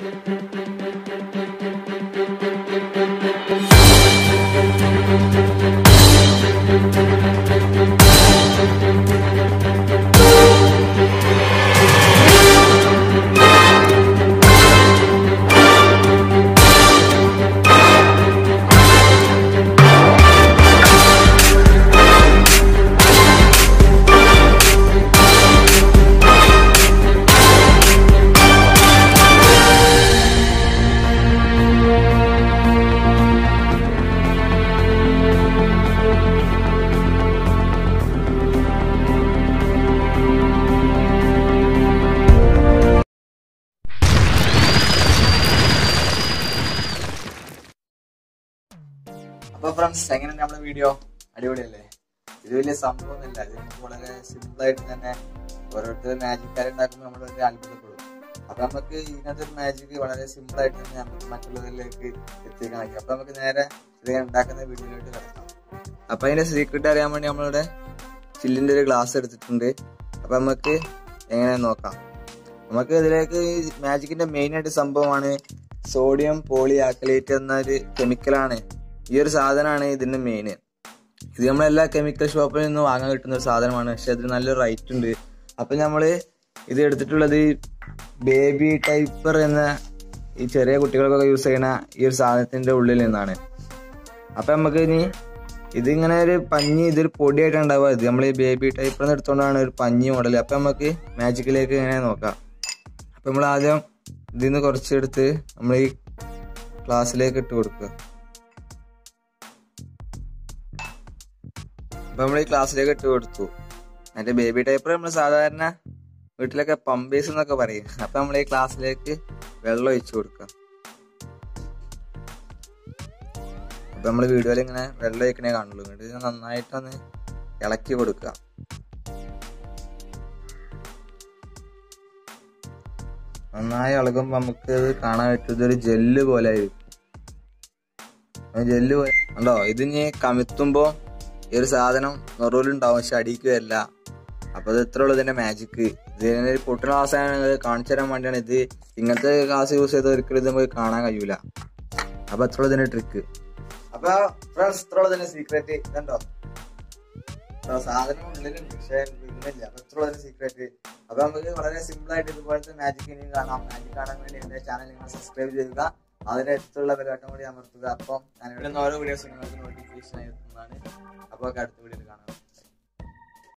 അപ്പൊ ഫ്രണ്ട്സ് എങ്ങനെ നമ്മുടെ വീഡിയോ അടിപൊളിയല്ലേ ഇത് വലിയ സംഭവമൊന്നുമില്ല ഇത് നമുക്ക് വളരെ സിമ്പിൾ ആയിട്ട് തന്നെ ഓരോരുത്തർ മാജിക്കാർ ഉണ്ടാക്കുമ്പോൾ നമ്മൾ ഒരു അത്ഭുതപ്പെടും അപ്പൊ നമുക്ക് ഇതിനകത്ത് ഒരു മാജിക് വളരെ സിമ്പിൾ ആയിട്ട് തന്നെ നമുക്ക് മറ്റുള്ളവരിലേക്ക് എത്തിക്കാൻ കഴിയും അപ്പൊ നമുക്ക് നേരെ ഇത് ഉണ്ടാക്കുന്ന വീഡിയോയിലോട്ട് കിടക്കാം അപ്പൊ അതിന്റെ സീക്രട്ട് അറിയാൻ വേണ്ടി നമ്മളിവിടെ ചില്ലിന്റെ ഒരു ഗ്ലാസ് എടുത്തിട്ടുണ്ട് അപ്പൊ നമുക്ക് എങ്ങനെ നോക്കാം നമുക്ക് ഇതിലേക്ക് ഈ മാജിക്കിന്റെ മെയിൻ ആയിട്ട് സംഭവമാണ് സോഡിയം പോളി ആക്ലേറ്റ് എന്ന ഒരു കെമിക്കലാണ് ഈ ഒരു സാധനമാണ് ഇതിന്റെ മെയിൻ ഇത് നമ്മളെല്ലാ കെമിക്കൽ ഷോപ്പിൽ നിന്ന് വാങ്ങാൻ കിട്ടുന്ന ഒരു സാധനമാണ് പക്ഷെ അതിന് നല്ലൊരു റൈറ്റ് ഉണ്ട് അപ്പൊ നമ്മള് ഇത് എടുത്തിട്ടുള്ളത് ബേബി ടൈപ്പർ എന്ന ഈ ചെറിയ കുട്ടികൾക്കൊക്കെ യൂസ് ചെയ്യുന്ന ഈ ഒരു സാധനത്തിന്റെ ഉള്ളിൽ നിന്നാണ് അപ്പൊ നമുക്ക് ഇനി ഇതിങ്ങനെ ഒരു പഞ്ഞി ഇതൊരു പൊടിയായിട്ട് ഉണ്ടാവുക ഇത് നമ്മൾ ഈ ബേബി ടൈപ്പർ എന്ന് എടുത്തോണ്ടാണ് ഒരു പഞ്ഞി മോഡൽ അപ്പൊ നമുക്ക് മാജിക്കിലേക്ക് ഇങ്ങനെ നോക്കാം അപ്പൊ നമ്മൾ ആദ്യം ഇതിൽ നിന്ന് കുറച്ചെടുത്ത് നമ്മൾ ഈ ക്ലാസ്സിലേക്ക് ഇട്ട് കൊടുക്കുക അപ്പൊ നമ്മൾ ഈ ക്ലാസ്സിലേക്ക് ഇട്ട് കൊടുത്തു മറ്റേ ബേബി ടൈപ്പർ നമ്മൾ സാധാരണ വീട്ടിലൊക്കെ പമ്പേഴ്സ് എന്നൊക്കെ പറയും അപ്പൊ നമ്മൾ ഈ ക്ലാസ്സിലേക്ക് വെള്ളം ഒഴിച്ചു കൊടുക്കുക അപ്പൊ നമ്മൾ വീഡിയോയിൽ ഇങ്ങനെ വെള്ളം ഒഴിക്കണേ കാണുള്ളൂ എന്നിട്ട് ഇത് നന്നായിട്ടൊന്ന് ഇളക്കി കൊടുക്കുക നന്നായി ഇളകുമ്പോ നമുക്ക് ഇത് കാണാൻ പറ്റും ഇതൊരു ജെല്ല് പോലെ ആയിരിക്കും ജെല്ല് പോലെ ഉണ്ടോ ഇത് ഇനി കമിത്തുമ്പോ ഈ ഒരു സാധനം നെറൂലുണ്ടാവും പക്ഷെ അടിക്ക് വരില്ല അപ്പൊ ഇത് ഇത്ര ഉള്ളൂ ഇതിന്റെ മാജിക്ക് ഇതിന് ഒരു പൊട്ടുന്ന ക്ലാസ്സാണ് കാണിച്ചു തരാൻ വേണ്ടിയാണ് ഇത് ഇങ്ങനത്തെ ക്ലാസ് യൂസ് ചെയ്ത് ഒരിക്കലും ഇത് നമുക്ക് കാണാൻ കഴിയൂല അപ്പൊ അത്ര ഇതിന്റെ ട്രിക്ക് അപ്പൊ ഫ്രണ്ട്സ് ഇത്ര ഇതിന്റെ സീക്രറ്റ് ഇതുണ്ടോ ഇപ്പൊ സാധനം ഉള്ളിലുണ്ട് പക്ഷെ വീണില്ല അപ്പൊ ഇത്ര ഇതിന്റെ സീക്രറ്റ് അപ്പൊ നമുക്ക് വളരെ സിമ്പിൾ ആയിട്ട് ഇതുപോലത്തെ മാജിക് ഇനിയും കാണാം മാജിക് കാണാൻ വേണ്ടി എന്റെ ചാനൽ നിങ്ങൾ സബ്സ്ക്രൈബ് ചെയ്യുക അതിന്റെ അടുത്തുള്ള ബെൽബട്ടൺ കൂടി അമർത്തുക അപ്പം ഞാൻ ഇവിടെ ഓരോ വീഡിയോസ് നിങ്ങൾക്ക് നോട്ടിഫിക്കേഷൻ എത്തുന്നതാണ് അപ്പോൾ അടുത്ത വീഡിയോയിൽ കാണാം